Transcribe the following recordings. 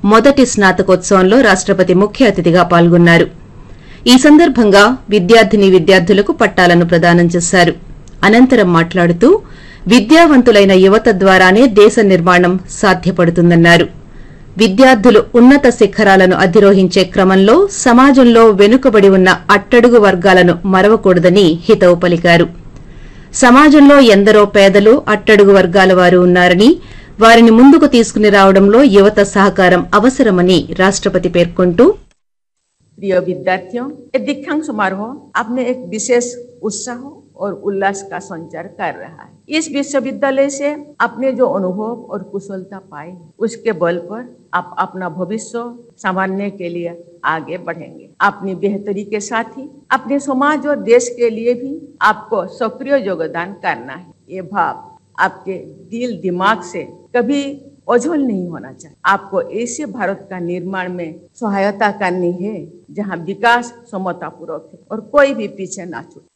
మొదటి స్నాతకోత్సవంలో రాష్టపతి ముఖ్య అతిథిగా పాల్గొన్నారు ఈ సందర్భంగా విద్యార్థిని విద్యార్థులకు పట్టాలను ప్రదానం చేశారు అనంతరం మాట్లాడుతూ విద్యావంతులైన యువత ద్వారానే దేశ నిర్మాణం సాధ్యపడుతుందన్నారు విద్యార్థులు ఉన్నత శిఖరాలను అధిరోహించే క్రమంలో సమాజంలో వెనుకబడి ఉన్న అట్టడుగు వర్గాలను మరవకూడదని హితవు పలికారు సమాజంలో ఎందరో పేదలు అట్టడుగు వర్గాల వారు ఉన్నారని వారిని ముందుకు తీసుకుని రావడంలో యువత సహకారం అవసరమని రాష్టపతి పేర్కొంటూ प्रिय विद्यार्थियों ये दीक्षांत समारोह अपने एक विशेष उत्साह और उल्लास का संचार कर रहा है इस विश्वविद्यालय से अपने जो अनुभव और कुशलता पाए उसके बल पर आप अपना भविष्य संभालने के लिए आगे बढ़ेंगे अपनी बेहतरी के साथ ही अपने समाज और देश के लिए भी आपको सक्रिय योगदान करना है ये भाव आपके दिल दिमाग से कभी ओझल नहीं होना चाहिए आपको ऐसे भारत का निर्माण में सहायता करनी है जहां विकास समतापूर्वक है और कोई भी पीछे ना छूटे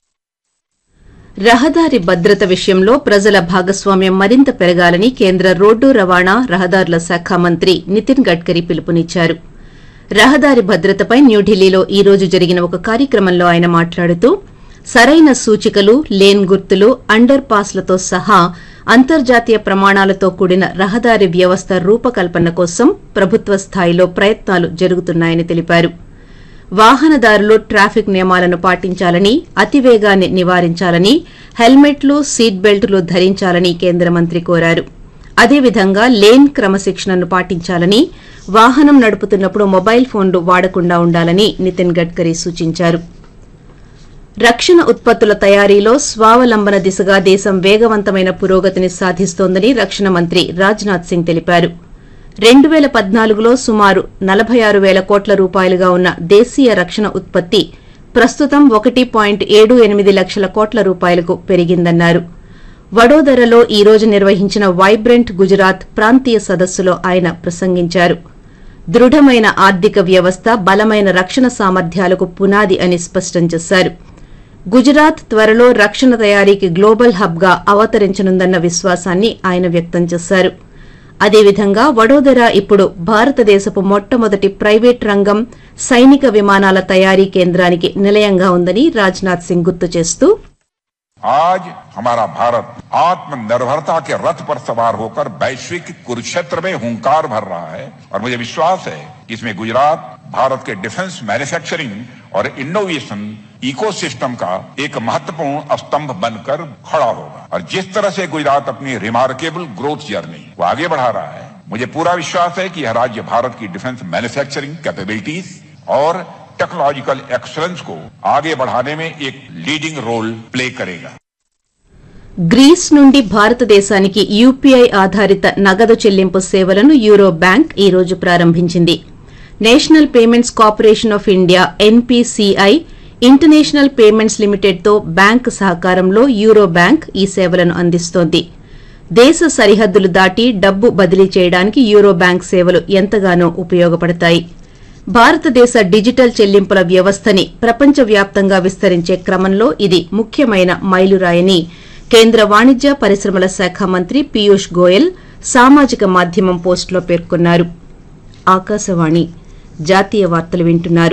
రహదారి భద్రత విషయంలో ప్రజల భాగస్వామ్యం మరింత పెరగాలని కేంద్ర రోడ్డు రవాణా రహదారుల శాఖ మంత్రి నితిన్ గడ్కరీ పిలుపునిచ్చారు రహదారి భద్రతపై న్యూఢిల్లీలో ఈ రోజు జరిగిన ఒక కార్యక్రమంలో ఆయన మాట్లాడుతూ సరైన సూచికలు లేన్ గుర్తులు అండర్ పాస్లతో సహా అంతర్జాతీయ ప్రమాణాలతో కూడిన రహదారి వ్యవస్థ రూపకల్పన కోసం ప్రభుత్వ స్థాయిలో ప్రయత్నాలు జరుగుతున్నాయని తెలిపారు వాహనదారులు ట్రాఫిక్ నియమాలను పాటించాలని అతివేగాన్ని నివారించాలని హెల్మెట్లు సీట్ బెల్టులు ధరించాలని కేంద్ర మంత్రి కోరారు అదేవిధంగా లేన్ క్రమశిక్షణను పాటించాలని వాహనం నడుపుతున్నప్పుడు మొబైల్ ఫోన్లు వాడకుండా ఉండాలని నితిన్ గడ్కరీ సూచించారు రక్షణ ఉత్పత్తుల తయారీలో స్వావలంబన దిశగా దేశం వేగవంతమైన పురోగతిని సాధిస్తోందని రక్షణ మంత్రి రాజ్నాథ్ సింగ్ తెలిపారు రెండు పేల పద్నాలుగులో సుమారు నలభై ఆరు పేల కోట్ల రూపాయలుగా ఉన్న దేశీయ రక్షణ ఉత్పత్తి ప్రస్తుతం ఒకటి పాయింట్ ఏడు ఎనిమిది లక్షల కోట్ల రూపాయలకు పెరిగిందన్నారు వడోదరలో ఈ రోజు నిర్వహించిన వైబ్రెంట్ గుజరాత్ ప్రాంతీయ సదస్సులో ఆయన ప్రసంగించారు దృఢమైన ఆర్థిక వ్యవస్థ బలమైన రక్షణ సామర్థ్యాలకు పునాది అని స్పష్టం చేశారు గుజరాత్ త్వరలో రక్షణ తయారీకి గ్లోబల్ హబ్ గా అవతరించనుందన్న విశ్వాసాన్ని ఆయన వ్యక్తం చేశారు అదేవిధంగా వడోదర ఇప్పుడు భారతదేశపు మొట్టమొదటి ప్రైవేట్ రంగం సైనిక విమానాల తయారీ కేంద్రానికి నిలయంగా ఉందని రాజ్నాథ్ సింగ్ గుర్తు చేస్తూ आज हमारा भारत आत्मनिर्भरता के रथ पर सवार होकर वैश्विक कुरुक्षेत्र में हुंकार भर रहा है और मुझे विश्वास है कि इसमें गुजरात भारत के डिफेंस मैन्युफैक्चरिंग और इनोवेशन इकोसिस्टम का एक महत्वपूर्ण स्तंभ बनकर खड़ा होगा और जिस तरह से गुजरात अपनी रिमार्केबल ग्रोथ जर्नी को आगे बढ़ा रहा है मुझे पूरा विश्वास है कि यह राज्य भारत की डिफेंस मैन्युफैक्चरिंग कैपेबिलिटीज और टेक्नोलॉजिकल एक्सलेंस को आगे बढ़ाने में एक लीडिंग रोल प्ले करेगा గ్రీస్ నుండి భారతదేశానికి యూపీఐ ఆధారిత నగదు చెల్లింపు సేవలను యూరో బ్యాంక్ ఈ రోజు ప్రారంభించింది national payments corporation of India NPCI international payments limited తో బ్యాంక్ సహకారంలో యూరో బ్యాంక్ ఈ సేవలను అందిస్తోంది దేశ సరిహద్దులు దాటి డబ్బు బదిలీ చేయడానికి యూరో బ్యాంక్ సేవలు ఎంతగానో ఉపయోగపడతాయి భారతదేశ డిజిటల్ చెల్లింపుల వ్యవస్థని ప్రపంచవ్యాప్తంగా విస్తరించే క్రమంలో ఇది ముఖ్యమైన మైలురాయని కేంద్ర వాణిజ్య పరిశ్రమల శాఖ మంత్రి పీయూష్ గోయల్ సామాజిక మాధ్యమం పోస్టులో పేర్కొన్నారు ఆకాశవాణి జాతీయ వార్తలు వింటున్నారు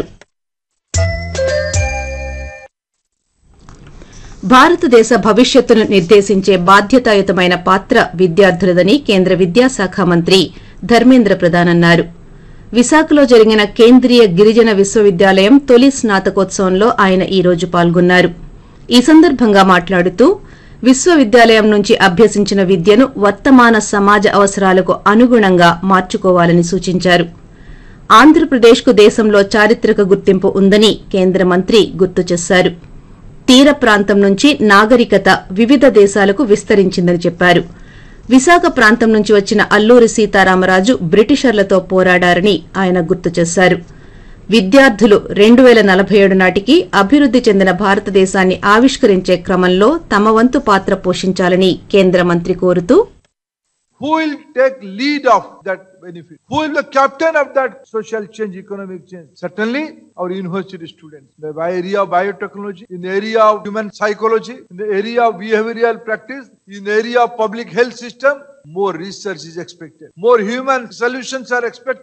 భారతదేశ భవిష్యత్తును నిర్దేశించే బాధ్యతాయుతమైన పాత్ర విద్యార్థులదని కేంద్ర విద్యాశాఖ మంత్రి ధర్మేంద్ర ప్రధాన్ అన్నారు విశాఖలో జరిగిన కేంద్రీయ గిరిజన విశ్వవిద్యాలయం తొలి స్నాతకోత్సవంలో ఆయన ఈ రోజు పాల్గొన్నారు ఈ సందర్భంగా మాట్లాడుతూ విశ్వవిద్యాలయం నుంచి అభ్యసించిన విద్యను వర్తమాన సమాజ అవసరాలకు అనుగుణంగా మార్చుకోవాలని సూచించారు ఆంధ్రప్రదేశ్కు దేశంలో చారిత్రక గుర్తింపు ఉందని కేంద్ర మంత్రి గుర్తు చేశారు తీర ప్రాంతం నుంచి నాగరికత వివిధ దేశాలకు విస్తరించిందని చెప్పారు విశాఖ ప్రాంతం నుంచి వచ్చిన అల్లూరి సీతారామరాజు బ్రిటిషర్లతో పోరాడారని ఆయన గుర్తు చేశారు విద్యార్థులు రెండు పేల నలభై ఏడు నాటికి అభివృద్ది చెందిన భారతదేశాన్ని ఆవిష్కరించే క్రమంలో తమ వంతు పాత్ర పోషించాలని కేంద్ర మంత్రి కోరుతూ Who will take lead of that benefit? Who will be the captain of that social change, economic change? Certainly our university students. In the area of biotechnology, in the area of human psychology, in the area of behavioral practice, in the area of public health system, more research is expected. More human solutions are expected.